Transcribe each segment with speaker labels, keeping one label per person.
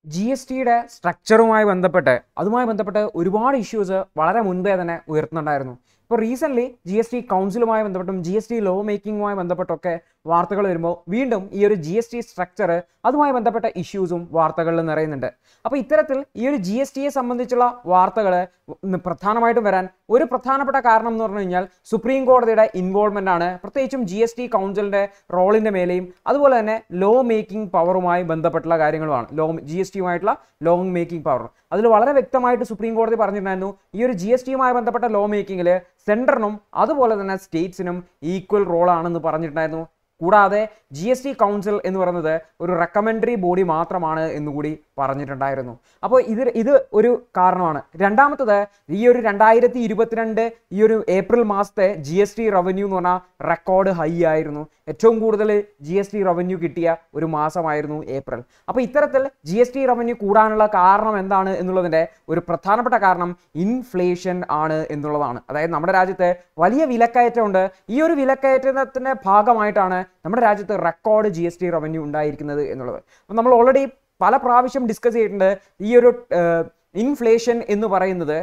Speaker 1: G S ടിയുടെ സ്ട്രക്ചറുമായി ബന്ധപ്പെട്ട് അതുമായി ബന്ധപ്പെട്ട് ഒരുപാട് ഇഷ്യൂസ് വളരെ മുൻപേ തന്നെ ഉയർത്തുന്നുണ്ടായിരുന്നു ഇപ്പോൾ റീസെൻ്റ്ലി ജി എസ് ടി കൗൺസിലുമായി ബന്ധപ്പെട്ടും ജി എസ് ടി ലോ മേക്കിങ്ങുമായി ബന്ധപ്പെട്ടൊക്കെ വാർത്തകൾ വരുമ്പോൾ വീണ്ടും ഈ ഒരു ജി എസ് ടി സ്ട്രക്ചർ അതുമായി ബന്ധപ്പെട്ട ഇഷ്യൂസും വാർത്തകളിൽ നിറയുന്നുണ്ട് അപ്പോൾ ഇത്തരത്തിൽ ഈ ഒരു ജി എസ് ടിയെ സംബന്ധിച്ചുള്ള വാർത്തകൾ പ്രധാനമായിട്ടും വരാൻ ഒരു പ്രധാനപ്പെട്ട കാരണം എന്ന് പറഞ്ഞു കഴിഞ്ഞാൽ സുപ്രീം കോടതിയുടെ ഇൻവോൾവ്മെൻ്റ് ആണ് പ്രത്യേകിച്ചും ജി എസ് ടി കൗൺസിലിൻ്റെ റോളിൻ്റെ മേലെയും അതുപോലെ തന്നെ ലോ മേക്കിംഗ് പവറുമായി ബന്ധപ്പെട്ടുള്ള കാര്യങ്ങളുമാണ് ലോ ജി എസ് ടിയുമായിട്ടുള്ള ലോ മേക്കിംഗ് പവർ അതിൽ വളരെ വ്യക്തമായിട്ട് സുപ്രീം കോടതി പറഞ്ഞിട്ടുണ്ടായിരുന്നു ഈ ഒരു ജി എസ് ടിയുമായി ബന്ധപ്പെട്ട ലോ മേക്കിങ്ങിൽ സെൻറ്ററിനും അതുപോലെ തന്നെ സ്റ്റേറ്റ്സിനും ഈക്വൽ റോളാണെന്ന് പറഞ്ഞിട്ടുണ്ടായിരുന്നു കൂടാതെ ജി എസ് ടി കൗൺസിൽ എന്ന് പറയുന്നത് ഒരു റെക്കമെൻഡറി ബോഡി മാത്രമാണ് എന്നുകൂടി പറഞ്ഞിട്ടുണ്ടായിരുന്നു അപ്പോൾ ഇത് ഇത് ഒരു കാരണമാണ് രണ്ടാമത്തത് ഈ ഒരു രണ്ടായിരത്തി ഇരുപത്തിരണ്ട് ഈ ഒരു ഏപ്രിൽ മാസത്തെ ജി എസ് ടി റവന്യൂ എന്ന് പറഞ്ഞാൽ റെക്കോർഡ് ഹൈ ആയിരുന്നു ഏറ്റവും കൂടുതൽ ജി എസ് ടി റവന്യൂ കിട്ടിയ ഒരു മാസമായിരുന്നു ഏപ്രിൽ അപ്പോൾ ഇത്തരത്തിൽ ജി എസ് ടി റവന്യൂ കൂടാനുള്ള കാരണം എന്താണ് എന്നുള്ളതിൻ്റെ ഒരു പ്രധാനപ്പെട്ട കാരണം ഇൻഫ്ലേഷൻ ആണ് എന്നുള്ളതാണ് അതായത് നമ്മുടെ രാജ്യത്ത് വലിയ വിലക്കയറ്റമുണ്ട് ഈ ഒരു വിലക്കയറ്റത്തിൻ്റെ ഭാഗമായിട്ടാണ് നമ്മുടെ രാജ്യത്ത് record G S T revenue ഉണ്ടായിരിക്കുന്നത് എന്നുള്ളത് അപ്പോൾ നമ്മൾ ഓൾറെഡി പല പ്രാവശ്യം ഡിസ്കസ് ചെയ്തിട്ടുണ്ട് ഈ ഒരു ഇൻഫ്ലേഷൻ എന്ന് പറയുന്നത്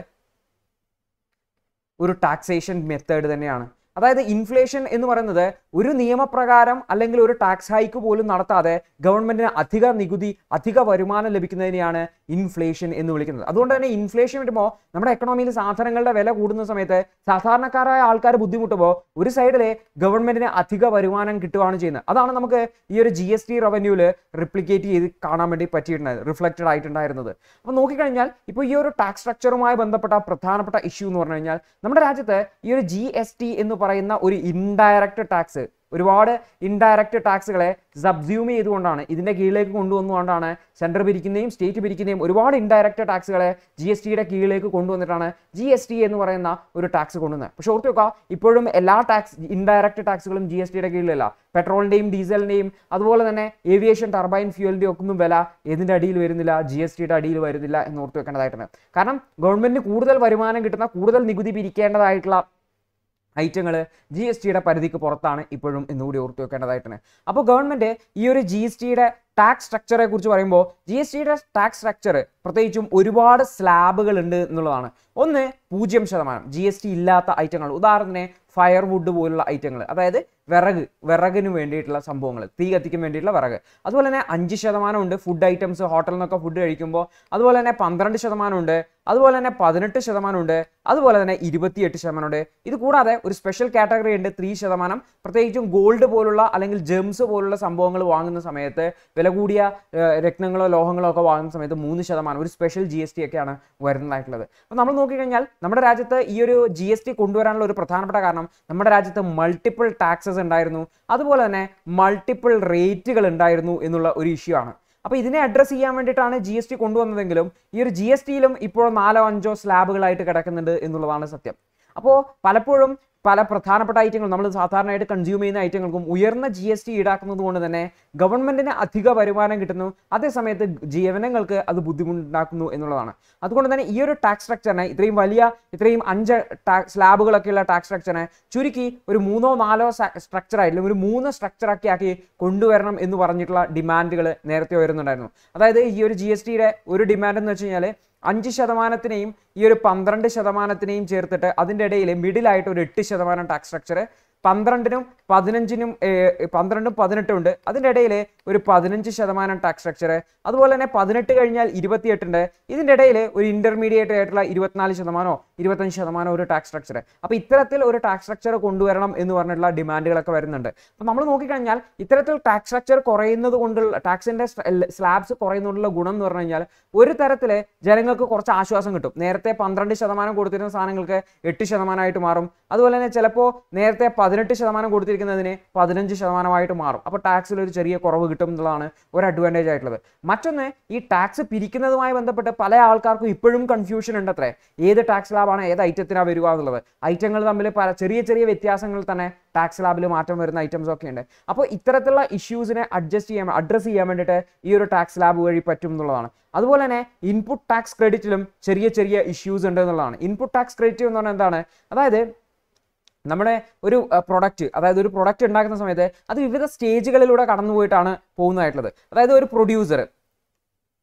Speaker 1: ഒരു ടാക്സേഷൻ മെത്തേഡ് തന്നെയാണ് അതായത് ഇൻഫ്ലേഷൻ എന്ന് പറയുന്നത് ഒരു നിയമപ്രകാരം അല്ലെങ്കിൽ ഒരു ടാക്സ് ഹൈക്ക് പോലും നടത്താതെ ഗവൺമെന്റിന് അധിക നികുതി അധിക വരുമാനം ലഭിക്കുന്നതിനെയാണ് ഇൻഫ്ലേഷൻ എന്ന് വിളിക്കുന്നത് അതുകൊണ്ട് തന്നെ ഇൻഫ്ലേഷൻ വരുമ്പോൾ നമ്മുടെ എക്കണോമിയിൽ സാധനങ്ങളുടെ വില കൂടുന്ന സമയത്ത് സാധാരണക്കാരായ ആൾക്കാർ ബുദ്ധിമുട്ടുമ്പോൾ ഒരു സൈഡിലെ ഗവൺമെന്റിന് അധിക വരുമാനം കിട്ടുകയാണ് ചെയ്യുന്നത് അതാണ് നമുക്ക് ഈ ഒരു ജി എസ് ടി റവന്യൂവിൽ റിപ്ലിക്കേറ്റ് ചെയ്ത് കാണാൻ വേണ്ടി പറ്റിയിട്ടുണ്ടായത് റിഫ്ലക്റ്റഡ് ആയിട്ടുണ്ടായിരുന്നത് അപ്പോൾ നോക്കിക്കഴിഞ്ഞാൽ ഇപ്പോൾ ഈ ഒരു ടാക്സ് സ്ട്രക്ചറുമായി ബന്ധപ്പെട്ട പ്രധാനപ്പെട്ട ഇഷ്യൂ എന്ന് പറഞ്ഞു കഴിഞ്ഞാൽ നമ്മുടെ രാജ്യത്ത് ഈ ഒരു ജി എസ് ടി എന്ന് പറയുന്ന ഒരു ഇൻഡയറക്റ്റ് ടാക്സ് ഒരുപാട് ഇൻഡയറക്റ്റ് ടാക്സുകളെ സബ്സ്യൂം ചെയ്തുകൊണ്ടാണ് ഇതിൻ്റെ കീഴിലേക്ക് കൊണ്ടുവന്നുകൊണ്ടാണ് സെൻട്രൽ പിരിക്കുന്നതും സ്റ്റേറ്റ് പിരിക്കുന്നതും ഒരുപാട് ഇൻഡയറക്റ്റ് ടാക്സുകളെ ജി എസ് ടിയുടെ കീഴിലേക്ക് കൊണ്ടുവന്നിട്ടാണ് ജി എസ് ടി എന്ന് പറയുന്ന ഒരു ടാക്സ് കൊണ്ടുവന്നത് പക്ഷേ ഓർത്ത് വെക്കുക ഇപ്പോഴും എല്ലാ ടാക്സ് ഇൻഡയറക്റ്റ് ടാക്സുകളും ജി എസ് ടിയുടെ കീഴിലല്ല പെട്രോളിൻ്റെയും ഡീസലിൻ്റെയും അതുപോലെ തന്നെ ഏവിയേഷൻ ടർബൈൻ ഫ്യൂവലിൻ്റെയും ഒക്കെ ഒന്നും വില ഏതിൻ്റെ അടിയിൽ വരുന്നില്ല ജി എസ് ടിയുടെ അടിയിൽ വരുന്നില്ല എന്ന് ഓർത്ത് വെക്കേണ്ടതായിട്ടുണ്ട് കാരണം ഗവൺമെൻറ്റിന് കൂടുതൽ വരുമാനം കിട്ടുന്ന കൂടുതൽ നികുതി പിരിക്കേണ്ടതായിട്ടുള്ള ഐറ്റങ്ങൾ ജി എസ് ടിയുടെ പരിധിക്ക് പുറത്താണ് ഇപ്പോഴും എന്നുകൂടി ഓർത്തു വെക്കേണ്ടതായിട്ടുണ്ട് അപ്പോൾ ഗവൺമെൻറ് ഈ ഒരു ജി എസ് ടിയുടെ ടാക്സ് സ്ട്രക്ചറെ കുറിച്ച് പറയുമ്പോൾ ജി എസ് ടിയുടെ ടാക്സ് സ്ട്രക്ചർ പ്രത്യേകിച്ചും ഒരുപാട് സ്ലാബുകൾ ഉണ്ട് എന്നുള്ളതാണ് ഒന്ന് പൂജ്യം ശതമാനം ജി എസ് ടി ഇല്ലാത്ത ഐറ്റങ്ങൾ ഉദാഹരണത്തിന് ഫയർവുഡ് പോലുള്ള ഐറ്റങ്ങൾ അതായത് വിറക് വിറകിന് വേണ്ടിയിട്ടുള്ള സംഭവങ്ങൾ തീ കത്തിക്കാൻ വേണ്ടിയിട്ടുള്ള വിറക് അതുപോലെ തന്നെ അഞ്ച് ശതമാനം ഉണ്ട് ഫുഡ് ഐറ്റംസ് ഹോട്ടലിൽ നിന്നൊക്കെ ഫുഡ് കഴിക്കുമ്പോൾ അതുപോലെ തന്നെ പന്ത്രണ്ട് ശതമാനം ഉണ്ട് അതുപോലെ തന്നെ പതിനെട്ട് ശതമാനം ഉണ്ട് അതുപോലെ തന്നെ ഇരുപത്തിയെട്ട് ശതമാനം ഉണ്ട് ഇത് കൂടാതെ ഒരു സ്പെഷ്യൽ കാറ്റഗറി ഉണ്ട് ത്രീ ശതമാനം പ്രത്യേകിച്ചും ഗോൾഡ് പോലുള്ള അല്ലെങ്കിൽ ജെംസ് പോലുള്ള സംഭവങ്ങൾ വാങ്ങുന്ന സമയത്ത് വില കൂടിയ ഏഹ്, രത്നങ്ങളോ ലോഹങ്ങളോ ഒക്കെ വാങ്ങുന്ന സമയത്ത് മൂന്ന് ശതമാനം ഒരു സ്പെഷ്യൽ ജി എസ് ടി ഒക്കെയാണ് വരുന്നതായിട്ടുള്ളത് അപ്പോൾ നമ്മൾ നോക്കിക്കഴിഞ്ഞാൽ നമ്മുടെ രാജ്യത്ത് ഈ ഒരു ജി എസ് ടി കൊണ്ടുവരാനുള്ള ഒരു പ്രധാനപ്പെട്ട കാരണം നമ്മുടെ രാജ്യത്ത് മൾട്ടിപ്പിൾ ടാക്സസ് ഉണ്ടായിരുന്നു അതുപോലെ തന്നെ മൾട്ടിപ്പിൾ റേറ്റുകൾ ഉണ്ടായിരുന്നു എന്നുള്ള ഒരു ഇഷ്യൂ ആണ് അപ്പോൾ ഇതിനെ അഡ്രസ്സ് ചെയ്യാൻ വേണ്ടിയിട്ടാണ് ജി എസ് ടി കൊണ്ടുവന്നതെങ്കിലും ഈ ഒരു ജി എസ് ടിയിലും ഇപ്പോൾ നാലോ അഞ്ചോ സ്ലാബുകളായിട്ട് കിടക്കുന്നുണ്ട് എന്നുള്ളതാണ് സത്യം അപ്പോൾ പലപ്പോഴും പല പ്രധാനപ്പെട്ട ഐറ്റങ്ങൾ നമ്മൾ സാധാരണയായിട്ട് കൺസ്യൂം ചെയ്യുന്ന ഐറ്റങ്ങൾക്കും ഉയർന്ന ജി എസ് ടി ഈടാക്കുന്നത് കൊണ്ട് തന്നെ ഗവൺമെന്റിന് അധിക വരുമാനം കിട്ടുന്നു അതേസമയത്ത് ജീവനങ്ങൾക്ക് അത് ബുദ്ധിമുട്ടുണ്ടാക്കുന്നു എന്നുള്ളതാണ് അതുകൊണ്ട് തന്നെ ഈ ഒരു ടാക്സ് സ്ട്രക്ചറിനെ ഇത്രയും വലിയ ഇത്രയും അഞ്ച് സ്ലാബുകളൊക്കെയുള്ള ടാക്സ് സ്ട്രക്ചറിനെ ചുരുക്കി ഒരു മൂന്നോ നാലോ സ്ട്രക്ചർ ആയിട്ടും ഒരു മൂന്ന് സ്ട്രക്ചറാക്കി ആക്കി കൊണ്ടുവരണം എന്ന് പറഞ്ഞിട്ടുള്ള ഡിമാൻഡുകൾ നേരത്തെ വരുന്നുണ്ടായിരുന്നു അതായത് ഈ ഒരു ജി എസ് ടിയുടെ ഒരു ഡിമാൻഡ് എന്ന് വെച്ച് കഴിഞ്ഞാൽ അഞ്ച് ശതമാനത്തിനെയും ഈ ഒരു പന്ത്രണ്ട് ശതമാനത്തിനെയും ചേർത്തിട്ട് അതിൻ്റെ ഇടയിൽ മിഡിലായിട്ട് ഒരു എട്ട് ശതമാനം ടാക്സ് സ്ട്രക്ചർ പന്ത്രണ്ടിനും പതിനഞ്ചിനും ഏർ, പന്ത്രണ്ടും പതിനെട്ടും ഉണ്ട് അതിൻ്റെ ഇടയിൽ ഒരു പതിനഞ്ച് ശതമാനം ടാക്സ് സ്ട്രക്ചർ അതുപോലെ തന്നെ പതിനെട്ട് കഴിഞ്ഞാൽ ഇരുപത്തിയെട്ടുണ്ട് ഇതിൻ്റെ ഇടയിൽ ഒരു ഇന്റർമീഡിയറ്റ് ആയിട്ടുള്ള ഇരുപത്തിനാല് ശതമാനമോ ഇരുപത്തഞ്ച് ശതമാനമോ ഒരു ടാക്സ് സ്ട്രക്ചർ അപ്പോൾ ഇത്തരത്തിൽ ഒരു ടാക്സ് സ്ട്രക്ചർ കൊണ്ടുവരണം എന്ന് പറഞ്ഞിട്ടുള്ള ഡിമാൻഡുകളൊക്കെ വരുന്നുണ്ട് അപ്പോൾ നമ്മൾ നോക്കിക്കഴിഞ്ഞാൽ ഇത്തരത്തിൽ ടാക്സ് സ്ട്രക്ചർ കുറയുന്നത് കൊണ്ടുള്ള ടാക്സിൻ്റെ സ്ലാബ്സ് കുറയുന്നതുകൊണ്ടുള്ള ഗുണം എന്ന് പറഞ്ഞു കഴിഞ്ഞാൽ ഒരു തരത്തിൽ ജനങ്ങൾക്ക് കുറച്ച് ആശ്വാസം കിട്ടും നേരത്തെ പന്ത്രണ്ട് ശതമാനം കൊടുത്തിരുന്ന സാധനങ്ങൾക്ക് എട്ട് ശതമാനമായിട്ട് മാറും അതുപോലെ തന്നെ ചിലപ്പോൾ നേരത്തെ പതിനെട്ട് ശതമാനം കൊടുത്തിരിക്കുന്നതിന് പതിനഞ്ച് ശതമാനമായിട്ട് മാറും അപ്പോൾ ടാക്സിൽ ഒരു ചെറിയ കുറവ് കിട്ടും എന്നുള്ളതാണ് ഒരു അഡ്വാൻറ്റേജ് ആയിട്ടുള്ളത് മറ്റൊന്ന് ഈ ടാക്സ് പിരിക്കുന്നതുമായി ബന്ധപ്പെട്ട് പല ആൾക്കാർക്കും ഇപ്പോഴും കൺഫ്യൂഷൻ ഉണ്ട് അത്രേ ഏത് ടാക്സ് ലാബാണ് ഏത് ഐറ്റത്തിനാണ് വരിക എന്നുള്ളത് ഐറ്റങ്ങൾ തമ്മിൽ പല ചെറിയ ചെറിയ വ്യത്യാസങ്ങൾ തന്നെ ടാക്സ് ലാബിൽ മാറ്റം വരുന്ന ഐറ്റംസ് ഒക്കെ ഉണ്ട് അപ്പോൾ ഇത്തരത്തിലുള്ള ഇഷ്യൂസിനെ അഡ്ജസ്റ്റ് ചെയ്യാൻ അഡ്രസ്സ് ചെയ്യാൻ വേണ്ടിയിട്ട് ഈ ഒരു ടാക്സ് ലാബ് വഴി പറ്റും എന്നുള്ളതാണ് അതുപോലെ തന്നെ ഇൻപുട്ട് ടാക്സ് ക്രെഡിറ്റിലും ചെറിയ ചെറിയ ഇഷ്യൂസ് ഉണ്ട് എന്നുള്ളതാണ് ഇൻപുട്ട് ടാക്സ് ക്രെഡിറ്റ് എന്ന് പറഞ്ഞാൽ എന്താണ് അതായത് നമ്മുടെ ഒരു പ്രൊഡക്റ്റ് അതായത് ഒരു പ്രൊഡക്റ്റ് ഉണ്ടാക്കുന്ന സമയത്ത് അത് വിവിധ സ്റ്റേജുകളിലൂടെ കടന്നു പോയിട്ടാണ് പോകുന്നതായിട്ടുള്ളത് അതായത് ഒരു പ്രൊഡ്യൂസർ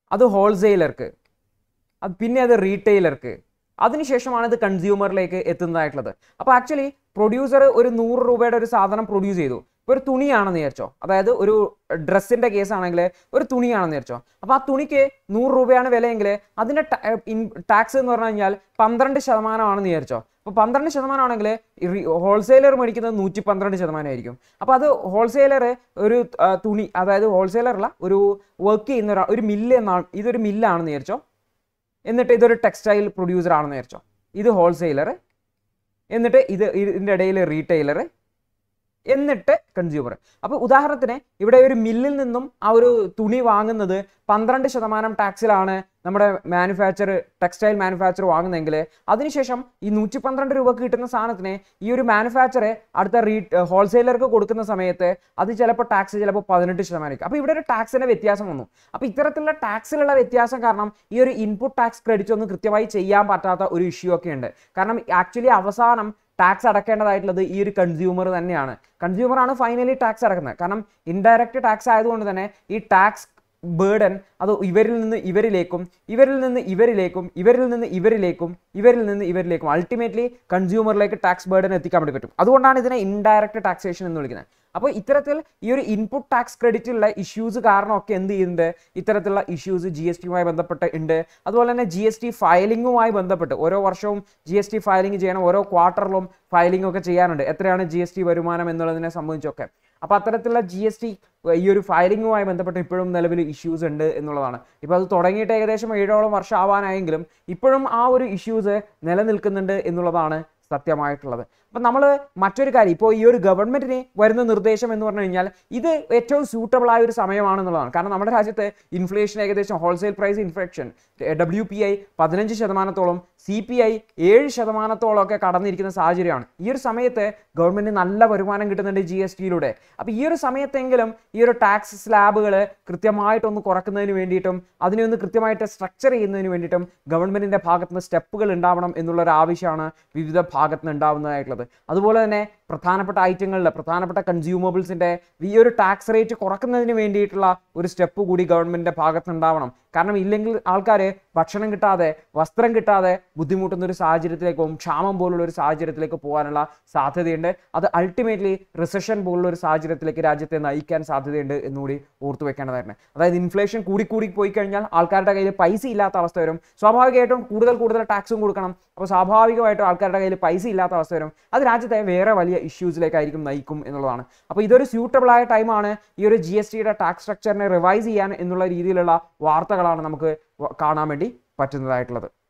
Speaker 1: അത് ഹോൾസെയിലർക്ക് അത് പിന്നെ അത് റീറ്റെയിലർക്ക് അതിനുശേഷമാണ് ഇത് കൺസ്യൂമറിലേക്ക് എത്തുന്നതായിട്ടുള്ളത് അപ്പോൾ ആക്ച്വലി പ്രൊഡ്യൂസർ ഒരു നൂറ് രൂപയുടെ ഒരു സാധനം പ്രൊഡ്യൂസ് ചെയ്തു ഇപ്പോൾ ഒരു തുണിയാണെന്ന് വിചാരിച്ചോ അതായത് ഒരു ഡ്രസ്സിൻ്റെ കേസ് ആണെങ്കിൽ ഒരു തുണിയാണെന്ന് വിചാരിച്ചോ അപ്പോൾ ആ തുണിക്ക് നൂറ് രൂപയാണ് വിലയെങ്കിൽ അതിൻ്റെ ടാക്സ് എന്ന് പറഞ്ഞു കഴിഞ്ഞാൽ പന്ത്രണ്ട് ശതമാനമാണെന്ന് വിചാരിച്ചോ അപ്പോൾ പന്ത്രണ്ട് ശതമാനമാണെങ്കിൽ ഹോൾസെയിലർ മേടിക്കുന്നത് നൂറ്റി പന്ത്രണ്ട് ശതമാനമായിരിക്കും അപ്പോൾ അത് ഹോൾസെയിലർ ഒരു ആ, തുണി അതായത് ഹോൾസെയിലറല്ല ഒരു വർക്ക് ചെയ്യുന്ന ഒരാൾ ഒരു മില്ല് എന്നാണ് ഇതൊരു മില്ലാണെന്ന് വിചാരിച്ചോ എന്നിട്ട് ഇതൊരു ടെക്സ്റ്റൈൽ പ്രൊഡ്യൂസർ ആണെന്ന് വിചാരിച്ചോ ഇത് ഹോൾസെയിലർ എന്നിട്ട് ഇത് ഇതിൻ്റെ ഇടയിൽ റീറ്റെയിലർ എന്നിട്ട് കൺസ്യൂമർ അപ്പോൾ ഉദാഹരണത്തിന് ഇവിടെ ഒരു മില്ലിൽ നിന്നും ആ ഒരു തുണി വാങ്ങുന്നത് പന്ത്രണ്ട് ശതമാനം ടാക്സിലാണ് നമ്മുടെ മാനുഫാക്ചർ ടെക്സ്റ്റൈൽ മാനുഫാക്ചർ വാങ്ങുന്നതെങ്കിൽ അതിനുശേഷം ഈ നൂറ്റി പന്ത്രണ്ട് രൂപക്ക് കിട്ടുന്ന സാധനത്തിന് ഈ ഒരു മാനുഫാക്ചർ അടുത്ത റീ ഹോൾസെയിലർക്ക് കൊടുക്കുന്ന സമയത്ത് അത് ചിലപ്പോൾ ടാക്സ് ചിലപ്പോൾ പതിനെട്ട് ശതമാനമായിരിക്കും അപ്പോൾ ഇവിടെ ഒരു ടാക്സിൻ്റെ വ്യത്യാസം വന്നു അപ്പോൾ ഇത്തരത്തിലുള്ള ടാക്സിലുള്ള വ്യത്യാസം കാരണം ഈ ഒരു ഇൻപുട്ട് ടാക്സ് ക്രെഡിറ്റ് ഒന്നും കൃത്യമായി ചെയ്യാൻ പറ്റാത്ത ഒരു ഇഷ്യൂ ഒക്കെ ഉണ്ട് കാരണം ആക്ച്വലി അവസാനം ടാക്സ് അടക്കേണ്ടതായിട്ടുള്ളത് ഈ ഒരു കൺസ്യൂമർ തന്നെയാണ് കൺസ്യൂമറാണ് ഫൈനലി ടാക്സ് അടക്കുന്നത് കാരണം ഇൻഡയറക്റ്റ് ടാക്സ് ആയതുകൊണ്ട് തന്നെ ഈ ടാക്സ് ബേർഡൻ അത് ഇവരിൽ നിന്ന് ഇവരിലേക്കും ഇവരിൽ നിന്ന് ഇവരിലേക്കും ഇവരിൽ നിന്ന് ഇവരിലേക്കും ഇവരിൽ നിന്ന് ഇവരിലേക്കും അൾട്ടിമേറ്റ്ലി കൺസ്യൂമറിലേക്ക് ടാക്സ് ബേർഡൻ എത്തിക്കാൻ വേണ്ടി പറ്റും അതുകൊണ്ടാണ് ഇതിനെ ഇൻഡയറക്റ്റ് ടാക്സേഷൻ എന്ന് വിളിക്കുന്നത് അപ്പോൾ ഇത്തരത്തിൽ ഈ ഒരു ഇൻപുട്ട് ടാക്സ് ക്രെഡിറ്റുള്ള ഇഷ്യൂസ് കാരണമൊക്കെ എന്ത് ചെയ്യുന്നുണ്ട് ഇത്തരത്തിലുള്ള ഇഷ്യൂസ് ജി എസ് ടിയുമായി ബന്ധപ്പെട്ട് ഉണ്ട് അതുപോലെ തന്നെ ജി എസ് ടി ഫയലിങ്ങുമായി ബന്ധപ്പെട്ട് ഓരോ വർഷവും ജി എസ് ടി ഫയലിംഗ് ചെയ്യണം ഓരോ ക്വാർട്ടറിലും ഫയലിംഗ് ഒക്കെ ചെയ്യാനുണ്ട് എത്രയാണ് ജി എസ് ടി വരുമാനം എന്നുള്ളതിനെ സംബന്ധിച്ചൊക്കെ അപ്പോൾ അത്തരത്തിലുള്ള ജി എസ് ടി ഈ ഒരു ഫയലിങ്ങുമായി ബന്ധപ്പെട്ട് ഇപ്പോഴും നിലവിൽ ഇഷ്യൂസ് ഉണ്ട് എന്നുള്ളതാണ് ഇപ്പോൾ അത് തുടങ്ങിയിട്ട് ഏകദേശം ഏഴോളം വർഷം ആവാനായെങ്കിലും ഇപ്പോഴും ആ ഒരു ഇഷ്യൂസ് നിലനിൽക്കുന്നുണ്ട് എന്നുള്ളതാണ് സത്യമായിട്ടുള്ളത് അപ്പം നമ്മൾ മറ്റൊരു കാര്യം ഇപ്പോൾ ഈ ഒരു ഗവൺമെന്റിന് വരുന്ന നിർദ്ദേശം എന്ന് പറഞ്ഞു കഴിഞ്ഞാൽ ഇത് ഏറ്റവും സൂട്ടബിൾ ആയ ഒരു സമയമാണെന്നുള്ളതാണ് കാരണം നമ്മുടെ രാജ്യത്ത് ഇൻഫ്ലേഷൻ ഏകദേശം wholesale price inflation W P I പതിനഞ്ച് ശതമാനത്തോളം സി പി ഐ ഏഴ് ശതമാനത്തോളം ഒക്കെ കടന്നിരിക്കുന്ന സാഹചര്യമാണ് ഈ ഒരു സമയത്ത് ഗവൺമെന്റ് നല്ല വരുമാനം കിട്ടുന്നുണ്ട് ജി എസ് ടിയിലൂടെ അപ്പോൾ ഈ ഒരു സമയത്തെങ്കിലും ഈ ഒരു ടാക്സ് സ്ലാബുകൾ കൃത്യമായിട്ടൊന്ന് കുറക്കുന്നതിന് വേണ്ടിയിട്ടും അതിനെ ഒന്ന് കൃത്യമായിട്ട് സ്ട്രക്ചർ ചെയ്യുന്നതിന് വേണ്ടിയിട്ടും ഗവൺമെന്റിന്റെ ഭാഗത്ത് നിന്ന് സ്റ്റെപ്പുകൾ ഉണ്ടാവണം എന്നുള്ള ഒരു ആവശ്യമാണ് വിവിധ ഭാഗത്ത് നിന്ന് ഉണ്ടാവുന്നതായിട്ടുള്ളത് അതുപോലെ തന്നെ പ്രധാനപ്പെട്ട ഐറ്റങ്ങളിൽ പ്രധാനപ്പെട്ട കൺസ്യൂമബിൾസിന്റെ ഈ ഒരു ടാക്സ് റേറ്റ് കുറക്കുന്നതിന് വേണ്ടിയിട്ടുള്ള ഒരു സ്റ്റെപ്പ് കൂടി ഗവൺമെന്റിന്റെ ഭാഗത്ത് ഉണ്ടാവണം കാരണം ഇല്ലെങ്കിൽ ആൾക്കാർ ഭക്ഷണം കിട്ടാതെ വസ്ത്രം കിട്ടാതെ ബുദ്ധിമുട്ടുന്ന ഒരു സാഹചര്യത്തിലേക്ക് പോകും ക്ഷാമം പോലുള്ള ഒരു സാഹചര്യത്തിലേക്ക് പോകാനുള്ള സാധ്യതയുണ്ട് അത് അൾട്ടിമേറ്റ്ലി റിസഷൻ പോലുള്ള ഒരു സാഹചര്യത്തിലേക്ക് രാജ്യത്തെ നയിക്കാൻ സാധ്യതയുണ്ട് എന്നുകൂടി ഓർത്തു വെക്കേണ്ടതായിരുന്നു അതായത് ഇൻഫ്ലേഷൻ കൂടിക്കൂടി പോയി കഴിഞ്ഞാൽ ആൾക്കാരുടെ കയ്യിൽ പൈസ ഇല്ലാത്ത അവസ്ഥ വരും സ്വാഭാവികമായിട്ടും കൂടുതൽ കൂടുതൽ ടാക്സും കൊടുക്കണം അപ്പോൾ സ്വാഭാവികമായിട്ടും ആൾക്കാരുടെ കയ്യിൽ പൈസ ഇല്ലാത്ത അവസ്ഥ വരും അത് രാജ്യത്തെ വേറെ വലിയ ഇഷ്യൂസിലേക്കായിരിക്കും നയിക്കും എന്നുള്ളതാണ് അപ്പോൾ ഇതൊരു സ്യൂട്ടബിൾ ആയ ടൈമാണ് ഈ ഒരു ജി എസ് ടിയുടെ ടാക്സ് സ്ട്രക്ചറിനെ റിവൈസ് ചെയ്യാൻ എന്നുള്ള രീതിയിലുള്ള വാർത്തകളാണ് നമുക്ക് വ- കാണാൻ വേണ്ടി പറ്റുന്നതായിട്ടുള്ളത്